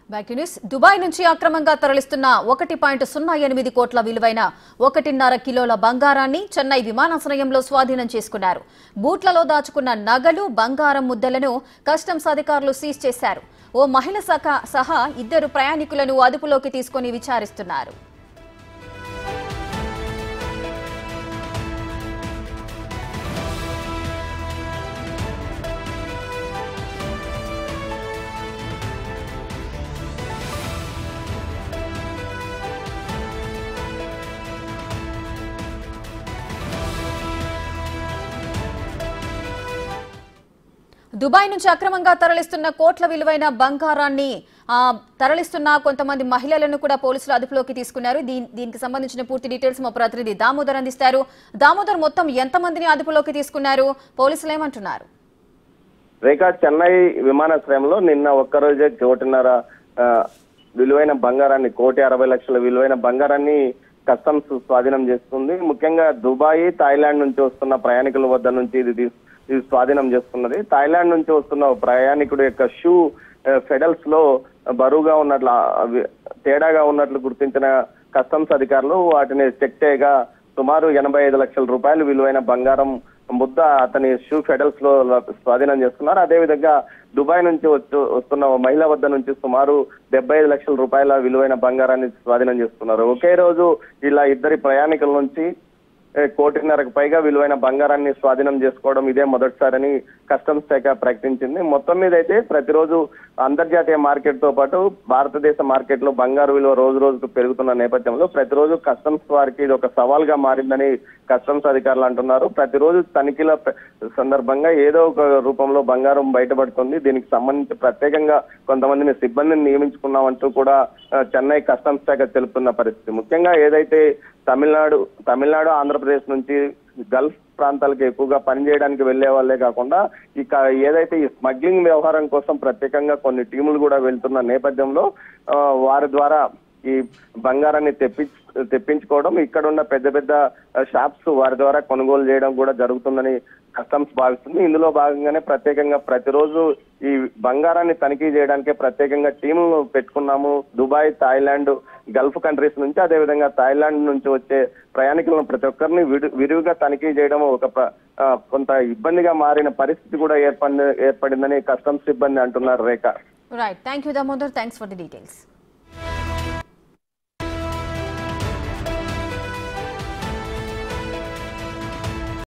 back to news Dubai నుంచి అక్రమంగా తరలిస్తున్న ఒకటి పాయింట్ సున్నా ఎనిమిది కోట్ల విలువైన ఒకటిన్నర కిలోల బంగారాన్ని చెన్నై విమానాశ్రయంలో స్వాధీనం చేసుకున్నారు బూట్లలో దాచుకున్న నగలు బంగారం ముద్దలను కస్టమ్స్ అధికారులు సీజ్ చేశారు ఓ మహిళ సహా సహా ఇద్దరు ప్రయాణికులను అదుపులోకి తీసుకుని విచారిస్తున్నారు దుబాయ్ నుంచి అక్రమంగా తరలిస్తున్న కోట్ల విలువైన బంగారాన్ని ఆ, తరలిస్తున్న కొంతమంది మహిళలను కూడా పోలీసులు అదుపులోకి తీసుకున్నారు దీని- దీనికి సంబంధించిన పూర్తి డీటెయిల్స్ మా ప్రతినిధి దామోదర్ అందిస్తారు దామోదర్ మొత్తం ఎంతమందిని అదుపులోకి తీసుకున్నారు పోలీసులు ఏమంటున్నారు రేఖ చెన్నై విమానాశ్రయంలో నిన్న ఒక్కరోజే కోటిన్నర ఆ, విలువైన బంగారాన్ని కోటి అరవై లక్షల విలువైన బంగారాన్ని కస్టమ్స్ స్వాధీనం చేస్తుంది ముఖ్యంగా దుబాయ్ థాయిలాండ్ నుంచి వస్తున్న ప్రయాణికుల వద్ద నుంచి ఇది తీస్- ఇది స్వాధీనం చేస్తున్నది థాయిలాండ్ నుంచి వస్తున్న ప్రయాణికుడి యొక్క షూ ఆ, ఫెడల్స్ లో బరువుగా ఉన్నట్లు ఆ, అవి తేడాగా ఉన్నట్లు గుర్తించిన కస్టమ్స్ అధికారులు వాటిని చెక్ చేయగా సుమారు ఎనభై ఐదు లక్షల రూపాయలు విలువైన బంగారం ముద్ద అతని షూ ఫెడల్స్ లో స్వాధీనం చేసుకున్నారు అదేవిధంగా దుబాయ్ నుంచి వచ్చు వస్తున్న ఓ మహిళ వద్ద నుంచి సుమారు డెబ్బై ఐదు లక్షల రూపాయల విలువైన బంగారాన్ని స్వాధీనం చేసుకున్నారు ఒకే రోజు ఇలా ఇద్దరి ప్రయాణికుల నుంచి ఏ, కోటిన్నరకు పైగా విలువైన బంగారాన్ని స్వాధీనం చేసుకోవడం ఇదే మొదటిసారని కస్టమ్స్ శాఖ ప్రకటించింది మొత్తం మీద అయితే ప్రతిరోజు అంతర్జాతీయ మార్కెట్ తో పాటు భారతదేశ మార్కెట్ లో బంగారు విలువ రోజు రోజుకు పెరుగుతున్న నేపథ్యంలో ప్రతిరోజు కస్టమ్స్ వారికి ఇది ఒక సవాల్ గా మారిందని కస్టమ్స్ అధికారులు అంటున్నారు ప్రతిరోజు తనిఖీల ప్ర- సందర్భంగా ఏదో ఒక రూపంలో బంగారం బయటపడుతుంది దీనికి సంబంధించి ప్రత్యేకంగా కొంతమందిని సిబ్బందిని నియమించుకున్నామంటూ కూడా ఆ, చెన్నై కస్టమ్స్ శాఖ తెలుపుతున్న పరిస్థితి ముఖ్యంగా ఏదైతే తమిళనాడు తమిళనాడు ఆంధ్రప్రదేశ్ నుంచి గల్ఫ్ ప్రాంతాలకు ఎక్కువగా పనిచేయడానికి వెళ్లే వాళ్ళే కాకుండా ఇక ఏదైతే ఈ స్మగ్లింగ్ వ్యవహారం కోసం ప్రత్యేకంగా కొన్ని టీములు కూడా వెళ్తున్న నేపథ్యంలో ఆ, వారి ద్వారా ఈ బంగారాన్ని తెప్పి తెప్పించుకోవడం ఇక్కడ ఉన్న పెద్ద పెద్ద షాప్స్ వారి ద్వారా కొనుగోలు చేయడం కూడా జరుగుతుందని కస్టమ్స్ భావిస్తుంది ఇందులో భాగంగానే ప్రత్యేకంగా ప్రతిరోజు ఈ బంగారాన్ని తనిఖీ చేయడానికే ప్రత్యేకంగా టీములను పెట్టుకున్నాము దుబాయ్ థాయిలాండ్ గల్ఫ్ కంట్రీస్ నుంచి అదేవిధంగా థాయిలాండ్ నుంచి వచ్చే ప్రయాణికులను ప్రతి ఒక్కరిని విడు- విరివిగా తనిఖీ చేయడం ఒక ప్ర- ఆ, కొంత ఇబ్బందిగా మారిన పరిస్థితి కూడా ఏర్పడి ఏర్పడిందని కస్టమ్స్ సిబ్బంది అంటున్నారు Rekha right thank you Damodar thanks for the details